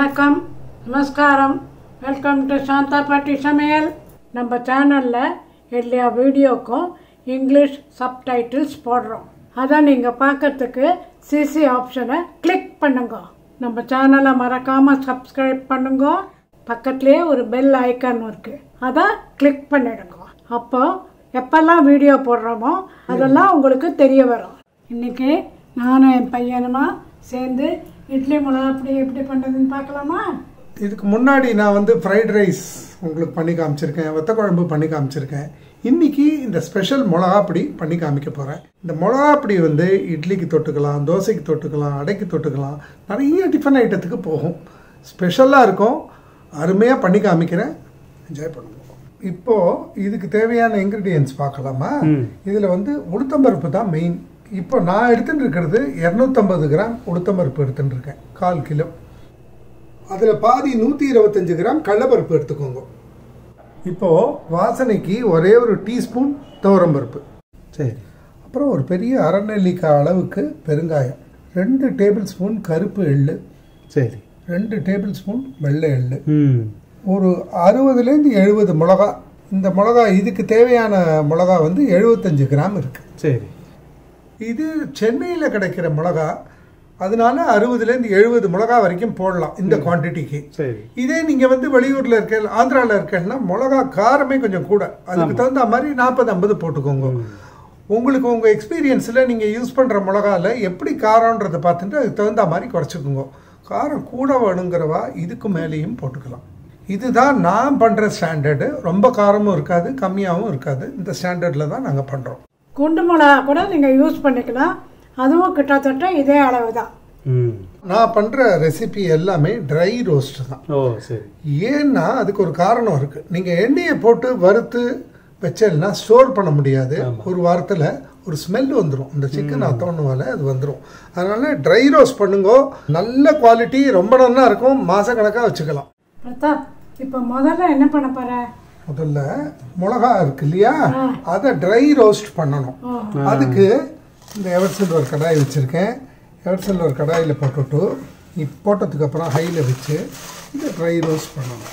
வணக்கம் நமஸ்காரம் welcome to Shantha பாட்டி சமையல் நம்ம சேனலில் எல்லா வீடியோக்கும் இங்கிலீஷ் சப்டைட்டில்ஸ் போடுறோம் அதை நீங்கள் பார்க்கறதுக்கு சிசி ஆப்ஷனை கிளிக் பண்ணுங்க நம்ம சேனலை மறக்காமல் சப்ஸ்கிரைப் பண்ணுங்க பக்கத்துலேயே ஒரு பெல் ஐக்கான் இருக்குது அதை கிளிக் பண்ணிடுங்க அப்போ எப்பெல்லாம் வீடியோ போடுறோமோ அதெல்லாம் உங்களுக்கு தெரிய வரும் இன்னைக்கு நானும் என் பையனுமா சேர்ந்து இட்லி மிளகா அப்படி எப்படி பண்ணுறதுன்னு பார்க்கலாமா இதுக்கு முன்னாடி நான் வந்து ஃப்ரைட் ரைஸ் உங்களுக்கு பண்ணி காமிச்சிருக்கேன் வத்த குழம்பு பண்ணி காமிச்சிருக்கேன் இன்னைக்கு இந்த ஸ்பெஷல் மிளகாப்பொடி பண்ணி காமிக்க போகிறேன் இந்த மிளகாப்பொடி வந்து இட்லிக்கு தொட்டுக்கலாம் தோசைக்கு தொட்டுக்கலாம் அடைக்கு தொட்டுக்கலாம் நிறைய டிஃபன் ஐட்டத்துக்கு போகும் ஸ்பெஷலாக இருக்கும் அருமையாக பண்ணி காமிக்கிறேன் என்ஜாய் பண்ணுவோம் இப்போ இதுக்கு தேவையான இன்க்ரீடியன்ஸ் பார்க்கலாமா இதில் வந்து உளுத்தம்பருப்பு தான் மெயின் இப்போ நான் எடுத்துட்டு இருக்கிறது இரநூத்தம்பது கிராம் உளுத்தம்பருப்பு எடுத்துட்டு இருக்கேன் கால் கிலோ அதில் பாதி நூற்றி இருபத்தஞ்சு கிராம் கடலப்பருப்பு எடுத்துக்கோங்க இப்போ வாசனைக்கு ஒரே ஒரு டீஸ்பூன் துவரம்பருப்பு சரி அப்புறம் ஒரு பெரிய அரை நெல்லிக்காய் அளவுக்கு பெருங்காயம் ரெண்டு டேபிள் ஸ்பூன் கருப்பு எள்ளு சரி ரெண்டு டேபிள் ஸ்பூன் வெள்ளை எள்ளு ம் ஒரு அறுபதுலேருந்து எழுபது மிளகா இந்த மிளகா இதுக்கு தேவையான மிளகா வந்து எழுபத்தஞ்சு கிராம் இருக்குது சரி இது சென்னையில் கிடைக்கிற மிளகா அதனால அறுபதுலேருந்து எழுபது மிளகா வரைக்கும் போடலாம் இந்த குவான்டிட்டிக்கு சரி இதே நீங்கள் வந்து வெளியூரில் இருக்க ஆந்திராவில் இருக்கேன்னா மிளகா காரமே கொஞ்சம் கூட அதுக்கு தகுந்த மாதிரி நாற்பது ஐம்பது போட்டுக்கோங்க உங்களுக்கு உங்கள் எக்ஸ்பீரியன்ஸில் நீங்கள் யூஸ் பண்ணுற மிளகாவில் எப்படி காரம்ன்றதை பார்த்துட்டு அதுக்கு தகுந்த மாதிரி குறைச்சிக்கோங்க காரம் கூட வேணுங்கிறவா இதுக்கு மேலேயும் போட்டுக்கலாம் இதுதான் நான் பண்ணுற ஸ்டாண்டர்டு ரொம்ப காரமும் இருக்காது கம்மியாகவும் இருக்காது இந்த ஸ்டாண்டர்டில் தான் நாங்கள் பண்ணுறோம் குண்டு மிளகா கூட நீங்கள் யூஸ் பண்ணிக்கலாம் அதுவும் கிட்டத்தட்ட இதே அளவு தான் ம் நான் பண்ணுற ரெசிபி எல்லாமே ட்ரை ரோஸ்ட் தான் ஓ சரி ஏன்னா அதுக்கு ஒரு காரணம் இருக்கு நீங்க எண்ணெயை போட்டு வறுத்து வச்சேன்னா ஸ்டோர் பண்ண முடியாது ஒரு வாரத்துல ஒரு ஸ்மெல் வந்துடும் இந்த சிக்கன் அத்தோணுவால அது வந்துடும் அதனால ட்ரை ரோஸ்ட் பண்ணுங்க நல்ல குவாலிட்டி ரொம்ப நல்லா இருக்கும் மாசக்கணக்காக வச்சுக்கலாம் பிரதாப் இப்போ முதல்ல என்ன பண்ண போற முதல்ல மிளகா இருக்கு இல்லையா அதை ட்ரை ரோஸ்ட் பண்ணணும் அதுக்கு இந்த எவர் சில்வர் கடாய் வச்சுருக்கேன் எவர் சில்வர் கடாயில் போட்டுட்டு இப்போ போட்டதுக்கு அப்புறம் ஹையில் வச்சு இதை ட்ரை ரோஸ்ட் பண்ணணும்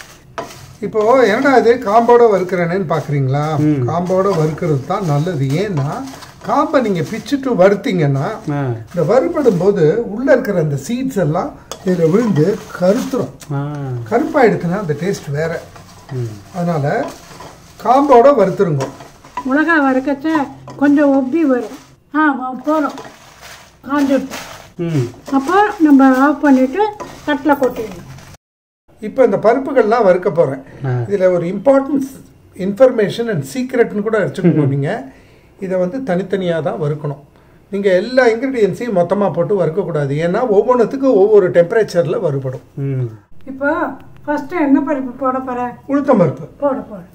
இப்போ என்னடா இது காம்போட வறுக்கிறேனேன்னு பார்க்குறீங்களா காம்போட வறுக்கிறது தான் நல்லது ஏன்னா காம்பை நீங்கள் பிச்சுட்டு வறுத்தீங்கன்னா ஆ இந்த வறுபடும் போது உள்ளே இருக்கிற அந்த சீட்ஸ் எல்லாம் இதில் விழுந்து கருத்துரும் ஆ கருப்பாயிடுச்சுன்னா அந்த டேஸ்ட் வேற ம் அதனால காம்போட வறுத்துருங்க மிளகா வறுக்கச்ச கொஞ்சம் ஒப்பி வரும் ஆ வ- போதும் காஞ்சிடும் ம் அப்போ நம்ம ஆஃப் பண்ணிவிட்டு தட்டில் கொட்டிடணும் இப்போ இந்த பருப்புகள்லாம் வறுக்க போகிறேன் ஆ. இதில் ஒரு இம்பார்ட்டன்ஸ் இன்ஃபர்மேஷன் அண்ட் சீக்ரெட்னு கூட வச்சுக்கணும் நீங்கள் இதை வந்து தனித்தனியாக தான் வறுக்கணும் நீங்கள் எல்லா இன்க்ரீடியன்ஸையும் மொத்தமாக போட்டு வறுக்கக்கூடாது ஏன்னா ஒவ்வொன்றுத்துக்கும் ஒவ்வொரு டெம்பரேச்சரில் வறுபடும் ம் இப்போ ஃபஸ்ட்டு என்ன பருப்பு போட போகிற உளுத்தம் பருப்பு போடு போடு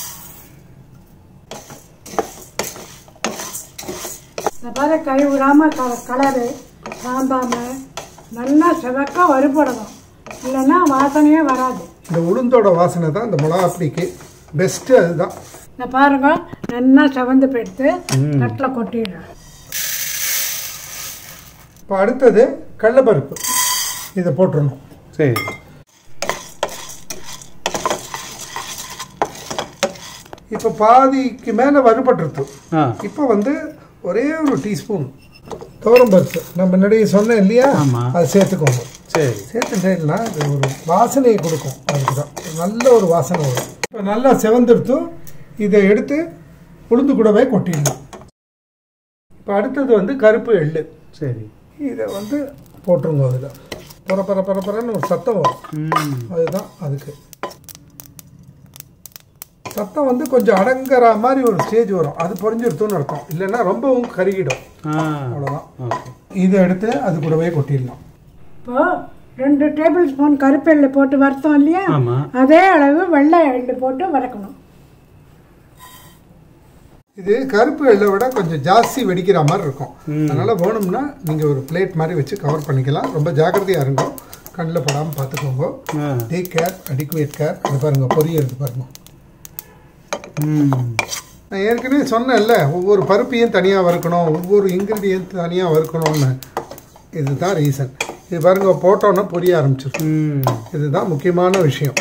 இந்த பாரு கை விடாமல் க கலரு சாந்தாமல் நல்லா செவக்க வறுபடணும் இல்லைன்னா வாசனையே வராது இந்த உளுந்தோட வாசனை தான் இந்த மிளகாப்பிடிக்கு பெஸ்ட்டு அதுதான் இந்த பாருங்க நல்லா செவந்து போயிடுத்து தட்டில் கொட்டிடுறேன் இப்போ அடுத்தது கடலப்பருப்பு இதை போட்டுடணும் சரி இப்போ பாதிக்கு மேலே வறுபட்டுருது ஆ இப்போ வந்து ஒரே ஒரு டீஸ்பூன் துவரம்பருப்பு நம்ம முன்னாடி சொன்னேன் இல்லையா ஆமா. அதை சேர்த்துக்கோங்க சரி சேர்த்துட்டேன்னா இது ஒரு வாசனையை கொடுக்கும் அதுக்கு தான் நல்ல ஒரு வாசனை வரும் இப்போ நல்லா செவந்துடுத்து இதை எடுத்து உளுந்து கூடவே கொட்டிடலாம் இப்போ அடுத்தது வந்து கருப்பு எள்ளு சரி இதை வந்து போட்டுருங்க அதில் பர பர பர பரன்னு ஒரு சத்தம் வரும் ம் அதுதான் அதுக்கு சத்தம் வந்து கொஞ்சம் அடங்குற மாதிரி ஒரு ஸ்டேஜ் வரும் அது பொறிஞ்சிருத்துன்னு அர்த்தம் இல்லைன்னா ரொம்பவும் கருகிடும் ஆ அவ்வளோதான் ஓகே இதை எடுத்து அது கூடவே கொட்டிடலாம் இப்போ ரெண்டு டேபிள் ஸ்பூன் கருப்பு எள்ளு போட்டு வறுத்தோம் இல்லையா ஆமாம் அதே அளவு வெள்ளை எள்ளு போட்டு வறுக்கணும் இது கருப்பு எள்ளை விட கொஞ்சம் ஜாஸ்தி வெடிக்கிற மாதிரி இருக்கும் அதனால வேணும்னா நீங்கள் ஒரு பிளேட் மாதிரி வச்சு கவர் பண்ணிக்கலாம் ரொம்ப ஜாக்கிரதையாக இருங்க கண்ணில் படாமல் பார்த்துக்கோங்க ஆ டேக் கேர் அடிக்குவேட் கேர் அது பாருங்க பொரியறது பாருங்க ம் நான் ஏற்கனவே சொன்னேன்ல ஒவ்வொரு பருப்பையும் தனியாக வறுக்கணும் ஒவ்வொரு இன்க்ரீடியன்ட் தனியாக வறுக்கணும்னு இதுதான் ரீசன் இது பாருங்க போட்டோன்னா பொரிய ஆரம்பிச்சிடும் ம் இதுதான் முக்கியமான விஷயம்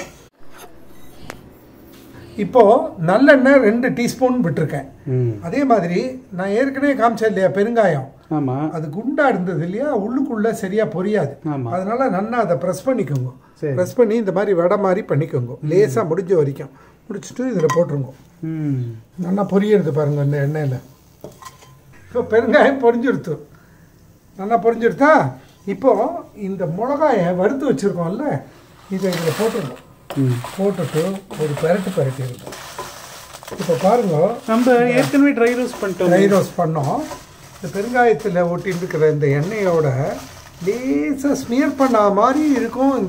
இப்போ நல்லெண்ணெய் ரெண்டு டீஸ்பூன் விட்டுருக்கேன் ம் அதே மாதிரி நான் ஏற்கனவே காமிச்சேன் இல்லையா பெருங்காயம் ஆமாம் அது குண்டா இருந்தது இல்லையா உள்ளுக்குள்ள சரியா பொரியாது ஆமா. அதனால நல்லா அதை ப்ரெஸ் பண்ணிக்கோங்க சரி. ப்ரெஸ் பண்ணி இந்த மாதிரி வடை மாதிரி பண்ணிக்கோங்க லேசா முடிஞ்ச வரைக்கும் முடிச்சுட்டு இதில் போட்டுருங்க ம் நல்லா பொரியிறது பாருங்க இந்த எண்ணெயில் இப்போ பெருங்காயம் பொரிஞ்சிருத்து நல்லா பொரிஞ்சிருத்தா இப்போ இந்த மிளகாயை வறுத்து வச்சுருக்கோம்ல இதை இதில் போட்டுருங்க ம் போட்டுட்டு ஒரு பெரட்டு பெரட்டி இருக்கும் இப்போ பாருங்க நம்ம ஏற்கனவே ட்ரை ரோஸ்ட் பண்ணிட்டோம் ட்ரை ரோஸ்ட் பண்ணோம் இந்த பெருங்காயத்தில் ஒட்டின்னு இருக்கிற இந்த எண்ணெயோட லேசாக ஸ்மியர் பண்ண மாதிரி இருக்கும் இந்த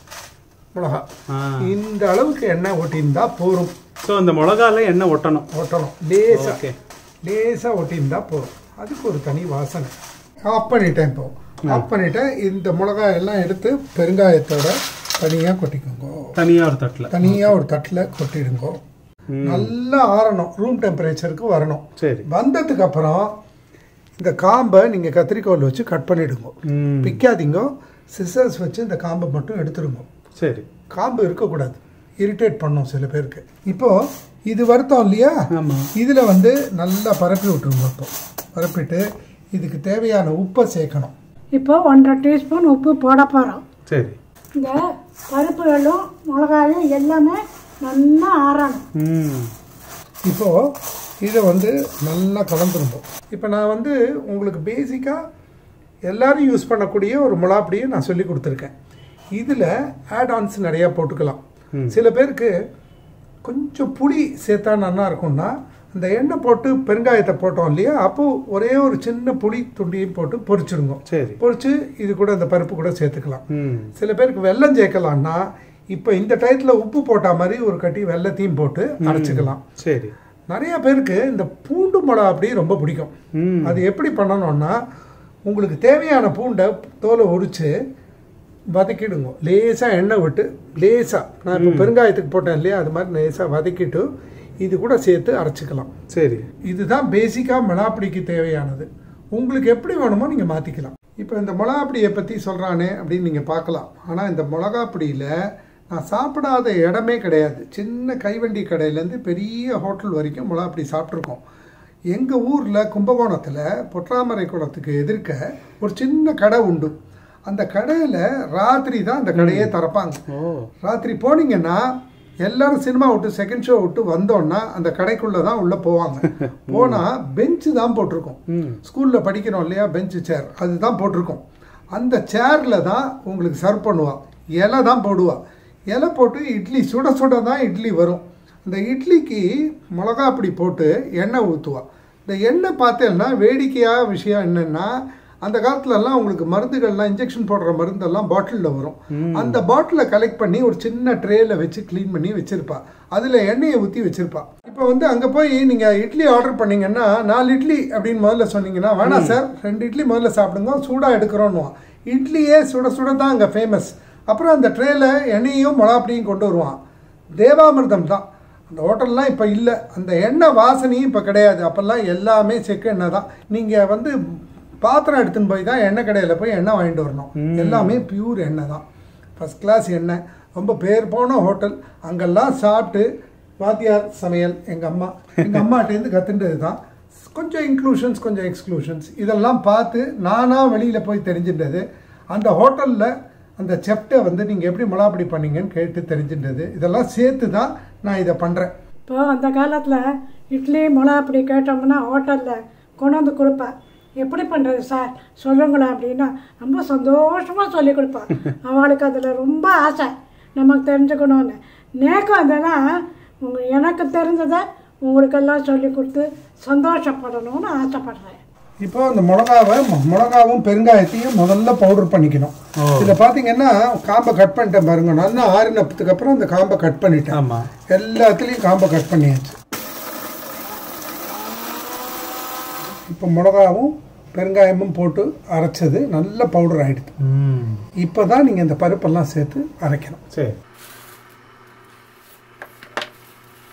மிளகா ஆ இந்த அளவுக்கு எண்ணெய் ஒட்டியிருந்தா போரும் ஸோ அந்த மிளகால எண்ணெய் ஒட்டணும் ஒட்டணும் லேசாக ஓகே லேசாக ஒட்டியிருந்தா போதும் அதுக்கு ஒரு தனி வாசனை ஆஃப் பண்ணிட்டேன் இப்போ ஆஃப் பண்ணிட்டேன் இந்த மிளகாய் எல்லாம் எடுத்து பெருங்காயத்தோட தனியாக கொட்டிக்கோங்க தனியாக ஒரு தட்டில் தனியாக ஒரு தட்டில் கொட்டிடுங்க நல்லா ஆறணும் ரூம் டெம்பரேச்சருக்கு வரணும் சரி வந்ததுக்கு அப்புறம் இந்த காம்பை நீங்கள் கத்திரிக்கோல் வச்சு கட் பண்ணிடுங்க ம் பிக்காதீங்க சிசர்ஸ் வச்சு இந்த காம்பை மட்டும் எடுத்துடுங்க சரி காம்பு இருக்கக்கூடாது இரிட்டேட் பண்ணும் சில பேருக்கு இப்போ இது வருத்தம் இல்லையா ஆமாம் இதில் வந்து நல்லா பரப்பி விட்டுருங்க இப்போ பரப்பிட்டு இதுக்கு தேவையான உப்பை சேர்க்கணும் இப்போ ஒன்றரை டீஸ்பூன் உப்பு போட போகிறோம் சரி இந்த பருப்புகளும் மிளகாயும் எல்லாமே நல்லா ஆறணும் ம் இப்போ இதை வந்து நல்லா கலந்துருந்தோம் இப்போ நான் வந்து உங்களுக்கு பேசிக்காக எல்லாரும் யூஸ் பண்ணக்கூடிய ஒரு மிளாப்படியை நான் சொல்லி கொடுத்துருக்கேன் இதில் ஆட் ஆன்ஸ் நிறையா போட்டுக்கலாம் சில பேருக்கு கொஞ்சம் புளி சேர்த்தா நல்லா இருக்கும்னா அந்த எண்ணெய் போட்டு பெருங்காயத்தை போட்டோம் இல்லையா அப்போ ஒரே ஒரு சின்ன புளி துண்டியும் போட்டு பொரிச்சிருங்க சரி பொரிச்சு இது கூட இந்த பருப்பு கூட சேர்த்துக்கலாம் ம் சில பேருக்கு வெல்லம் சேர்க்கலாம்னா இப்போ இந்த டயத்தில் உப்பு போட்ட மாதிரி ஒரு கட்டி வெள்ளத்தையும் போட்டு அரைச்சிக்கலாம் சரி நிறைய பேருக்கு இந்த பூண்டு மிளகா அப்படி ரொம்ப பிடிக்கும் ம் அது எப்படி பண்ணணும்னா உங்களுக்கு தேவையான பூண்டை தோலை உரிச்சு வதக்கிடுங்க லேசாக எண்ணெய் விட்டு லேசாக நான் இப்போ பெருங்காயத்துக்கு போட்டேன் இல்லையா அது மாதிரி லேசாக வதக்கிட்டு இது கூட சேர்த்து அரைச்சிக்கலாம் சரி இதுதான் பேசிக்காக மிளாப்பிடிக்கு தேவையானது உங்களுக்கு எப்படி வேணுமோ நீங்கள் மாற்றிக்கலாம் இப்போ இந்த மிளகாப்பிடியை பற்றி சொல்கிறானே அப்படின்னு நீங்கள் பார்க்கலாம் ஆனால் இந்த மிளகாப்பிடியில் நான் சாப்பிடாத இடமே கிடையாது சின்ன கைவண்டி கடையிலேருந்து பெரிய ஹோட்டல் வரைக்கும் மிளகாப்பிடி சாப்பிட்ருக்கோம் எங்கள் ஊரில் கும்பகோணத்தில் பொற்றாமரை குளத்துக்கு எதிர்க்க ஒரு சின்ன கடை உண்டு அந்த கடையில் ராத்திரி தான் அந்த கடையே திறப்பாங்க ஓ ராத்திரி போனீங்கன்னா எல்லாரும் சினிமா விட்டு செகண்ட் ஷோ விட்டு வந்தோன்னா அந்த கடைக்குள்ள தான் உள்ள போவாங்க போனா பெஞ்சு தான் போட்டிருக்கோம் ம் ஸ்கூல்ல படிக்கிறோம் இல்லையா பெஞ்சு சேர் அதுதான் போட்டிருக்கோம் அந்த சேர்ல தான் உங்களுக்கு சர்வ் பண்ணுவா இலை தான் போடுவா இலை போட்டு இட்லி சுட சுட தான் இட்லி வரும் அந்த இட்லிக்கு மிளகா அப்படி போட்டு எண்ணெய் ஊற்றுவா இந்த எண்ணெய் பார்த்தேன்னா வேடிக்கையாக விஷயம் என்னன்னா அந்த காலத்துலலாம் உங்களுக்கு மருந்துகள்லாம் இன்ஜெக்ஷன் போடுற மருந்தெல்லாம் பாட்டிலில் வரும் அந்த பாட்டிலை கலெக்ட் பண்ணி ஒரு சின்ன ட்ரேல வச்சு க்ளீன் பண்ணி வச்சிருப்பா அதில் எண்ணெயை ஊற்றி வச்சிருப்பா இப்போ வந்து அங்கே போய் நீங்கள் இட்லி ஆர்டர் பண்ணீங்கன்னா நாலு இட்லி அப்படின்னு முதல்ல சொன்னீங்கன்னா வேணாம் சார் ரெண்டு இட்லி முதல்ல சாப்பிடுங்க சூடாக எடுக்கிறோன்னுவான் இட்லியே சுட சுட தான் அங்கே ஃபேமஸ் அப்புறம் அந்த ட்ரேல எண்ணெயையும் மிளகாப்படியும் கொண்டு வருவான் தேவாமிர்தம் தான் அந்த ஹோட்டல்லாம் இப்போ இல்லை அந்த எண்ணெய் வாசனையும் இப்போ கிடையாது அப்போல்லாம் எல்லாமே செக்கு எண்ணெய் தான் நீங்கள் வந்து பாத்திரம் எடுத்துன்னு போய் தான் எண்ணெய் கடையில் போய் எண்ணெய் வாங்கிட்டு வரணும் எல்லாமே பியூர் எண்ணெய் தான் ஃபஸ்ட் கிளாஸ் எண்ணெய் ரொம்ப பேர் போன ஹோட்டல் அங்கெல்லாம் சாப்பிட்டு வாத்தியார் சமையல் எங்கள் அம்மா எங்கள் அம்மாட்டேருந்து கற்றுன்றது தான் கொஞ்சம் இன்க்ளூஷன்ஸ் கொஞ்சம் எக்ஸ்க்ளூஷன்ஸ் இதெல்லாம் பார்த்து நானாக வெளியில் போய் தெரிஞ்சின்றது அந்த ஹோட்டலில் அந்த செப்டை வந்து நீங்கள் எப்படி மிளாப்படி பண்ணீங்கன்னு கேட்டு தெரிஞ்சின்றது இதெல்லாம் சேர்த்து தான் நான் இதை பண்ணுறேன் இப்போ அந்த காலத்தில் இட்லி மிளகா அப்படி கேட்டோம்னா ஹோட்டலில் கொண்டு வந்து கொடுப்பேன் எப்படி பண்ணுறது சார் சொல்லுங்களேன் அப்படின்னா ரொம்ப சந்தோஷமாக சொல்லி கொடுப்பேன் அவளுக்கு அதில் ரொம்ப ஆசை நமக்கு தெரிஞ்சுக்கணும்னு நேக்கம் வந்தேன்னா உங்கள் எனக்கு தெரிஞ்சதை உங்களுக்கெல்லாம் சொல்லி கொடுத்து சந்தோஷப்படணும்னு ஆசைப்படுறேன் இப்போ அந்த மிளகாவை மு- மிளகாவும் பெருங்காயத்தையும் முதல்ல பவுடர் பண்ணிக்கணும் ஓ. இதில் பார்த்தீங்கன்னா காம்பை கட் பண்ணிட்டேன் பாருங்க நல்லா ஆறினத்துக்கு அப்புறம் அந்த காம்பை கட் பண்ணிட்டேன் ஆமாம் எல்லாத்துலேயும் காம்பை கட் பண்ணியாச்சு இப்போ மிளகாவும் பெருங்காயமும் போட்டு அரைச்சது நல்ல பவுடர் ஆயிடுது ம் இப்போ தான் நீங்கள் இந்த பருப்பெல்லாம் சேர்த்து அரைக்கணும் சரி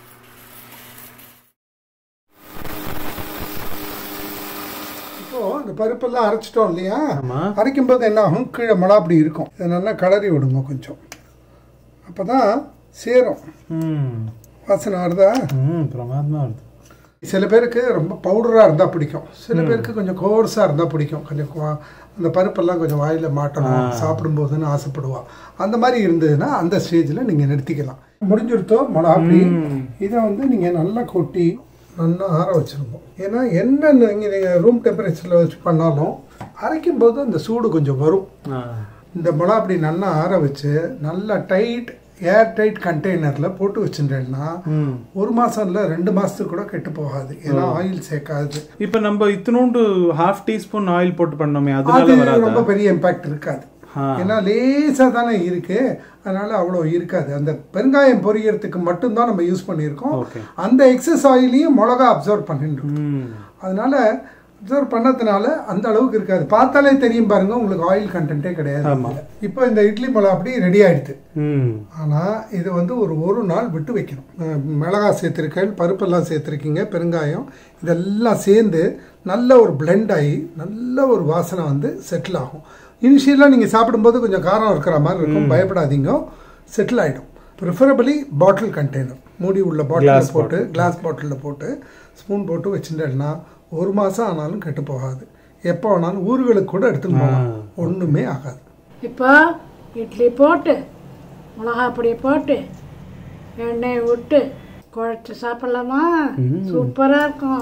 இப்போ இந்த பருப்பெல்லாம் அரைச்சிட்டோம் இல்லையா ஆமா அரைக்கும் போது என்ன ஆகும் கீழே மிளகா அப்படி இருக்கும் இதை நல்லா கிளறி விடுங்க கொஞ்சம் அப்போ தான் சேரும் ம் வாசனை வருதா ம் பிரமாதமா வருது சில பேருக்கு ரொம்ப பவுடராக இருந்தால் பிடிக்கும் சில பேருக்கு கொஞ்சம் கோர்ஸாக இருந்தால் பிடிக்கும் கொஞ்சம் குவா- அந்த பருப்பெல்லாம் கொஞ்சம் வாயில் மாட்டணும் சாப்பிடும்போதுன்னு ஆசைப்படுவா அந்த மாதிரி இருந்ததுன்னா அந்த ஸ்டேஜில் நீங்கள் நிறுத்திக்கலாம் முடிஞ்சிருத்தோ மிளகாப்பொடி இதை வந்து நீங்கள் நல்லா கொட்டி நல்லா ஆற வச்சிருக்கோம் ஏன்னா என்ன நீங்கள் நீங்கள் ரூம் டெம்பரேச்சரில் வச்சு பண்ணாலும் அரைக்கும் போது அந்த சூடு கொஞ்சம் வரும் ஆ இந்த மிளகாப்பொடி நல்லா ஆற வச்சு நல்லா டைட் ஏர் டைட் கண்டெய்னரில் போட்டு வச்சுட்டேன்னா ம் ஒரு மாசம் இல்ல ரெண்டு மாசத்துக்கு கூட கெட்டு போகாது ஏன்னா ஆயில் சேர்க்காது இப்போ நம்ம இத்தினோண்டு ஹாஃப் டீஸ்பூன் ஆயில் போட்டு பண்ணோமே அது அதனால வராதா ரொம்ப பெரிய இம்பாக்ட் இருக்காது ஆ. ஏன்னா லேசா தானே இருக்கு அதனால அவ்வளோ இருக்காது அந்த பெருங்காயம் பொரியறதுக்கு மட்டும்தான் நம்ம யூஸ் பண்ணியிருக்கோம் ஓகே அந்த எக்ஸஸ் ஆயிலையும் மிளகா அப்சர்வ் பண்ணிட்டு ம் அதனால அப்சர்வ் பண்ணதுனால அந்த அளவுக்கு இருக்காது பார்த்தாலே தெரியும் பாருங்க உங்களுக்கு ஆயில் கண்டென்ட்டே கிடையாது ஆமா. இப்போ இந்த இட்லி மிளகா அப்படி ரெடி ஆயிடுது ம் ஆனால் இது வந்து ஒரு ஒரு நாள் விட்டு வைக்கணும் அஹ் மிளகாய் சேர்த்துருக்கேன் பருப்பெல்லாம் சேர்த்துருக்கீங்க பெருங்காயம் இதெல்லாம் சேர்ந்து நல்ல ஒரு blend ஆகி நல்ல ஒரு வாசனை வந்து செட்டில் ஆகும் இனிஷியலாக நீங்கள் சாப்பிடும்போது கொஞ்சம் காரம் இருக்கிற மாதிரி இருக்கும் பயப்படாதீங்க செட்டில் ஆகிடும் ப்ரிஃபரபிளி பாட்டில் கண்டெய்னர் மூடி உள்ள Glass பாட்டில் போட்டு கிளாஸ் பாட்டிலில் போட்டு ஸ்பூன் போட்டு வச்சுட்டேன்னா ஒரு மாதம் ஆனாலும் கெட்டு போகாது எப்போ வேணாலும் ஊர்களுக்கு கூட எடுத்துன்னு போகலாம் ஒன்றுமே ஆகாது இப்போ இட்லி போட்டு மிளகா பொடி போட்டு எண்ணெய் விட்டு குழச்சி சாப்பிடலாமா சூப்பராக இருக்கும்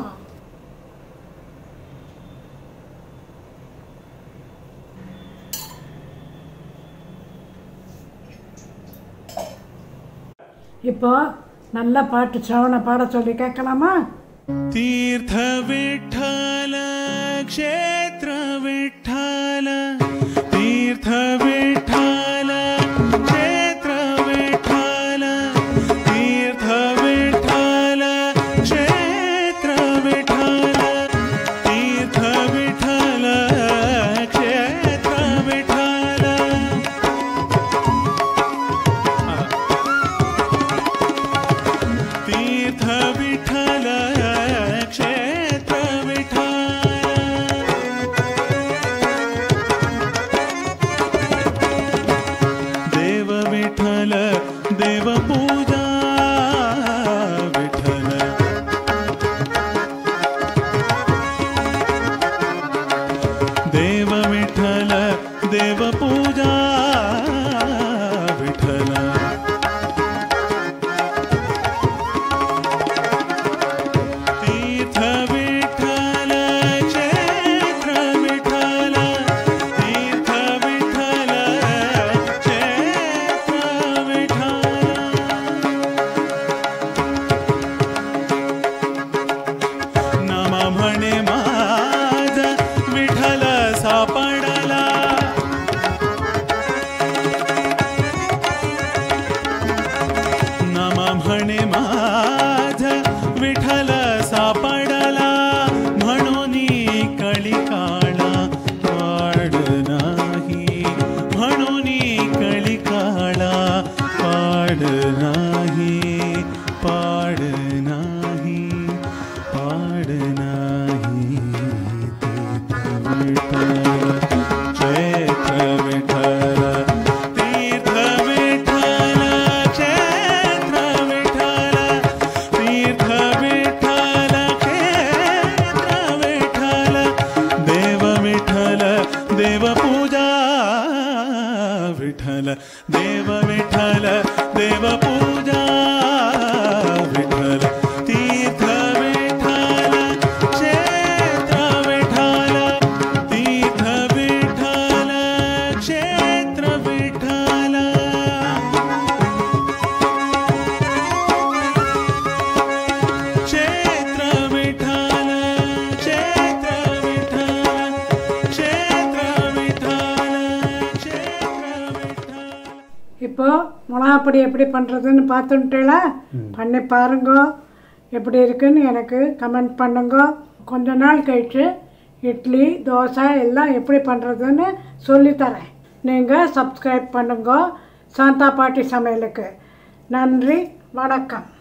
இப்போ நல்ல பாட்டு சவண பாட சொல்லி கேட்கலாமா तीर्थ विठ्ठल क्षेत्र विठ्ठल तीर्थ विठ्ठल क्षेत्र विठ्ठल तीर्थ विठ्ठल क्षेत्र विठ्ठल तीर्थ विठ्ठल क्षेत्र विठ्ठल तीर्थ विठ्ठल क्षेत्र विठ्ठल देव विठ्ठल देव पूजा विठ्ठल देव विठ्ठल देव पूजा विठ्ठल तीर्थ विठ्ठल क्षेत्र विठ्ठल तीर्थ विठ्ठल क्षेत्र विठ्ठल नाम म्हणे माझ विठ्ठल सापडला नाम म्हणे माझ विठ्ठल सापडला म्हणून कळी काळा पाड नाही म्हणून कळी काळा पाड नाही पाड नाही पाड नाही तीर्थ विठ्ठल क्षेत्र विठ्ठल तीर्थ विठ्ठल क्षेत्र विठ्ठल देव विठ्ठल देव पूजा विठ्ठल देव विठ्ठल देव पूजा विठ्ठल तीर्थ विठ्ठल क्षेत्र विठ्ठल तीर्थ विठ्ठल क्षेत्र विठ्ठल क्षेत्र विठ्ठल क्षेत्र विठ्ठल क्षेत्र विठ्ठल क्षेत्र विठ्ठल இப்போ மிளகாப்பொடி எப்படி பண்ணுறதுன்னு பார்த்துட்டேளா பண்ணி பாருங்க எப்படி இருக்குன்னு எனக்கு கமெண்ட் பண்ணுங்க கொஞ்ச நாள் கழிச்சு இட்லி தோசை எல்லாம் எப்படி பண்ணுறதுன்னு சொல்லித்தரேன் நீங்கள் சப்ஸ்கிரைப் பண்ணுங்க சாந்தா பாட்டி சமையலுக்கு நன்றி வணக்கம்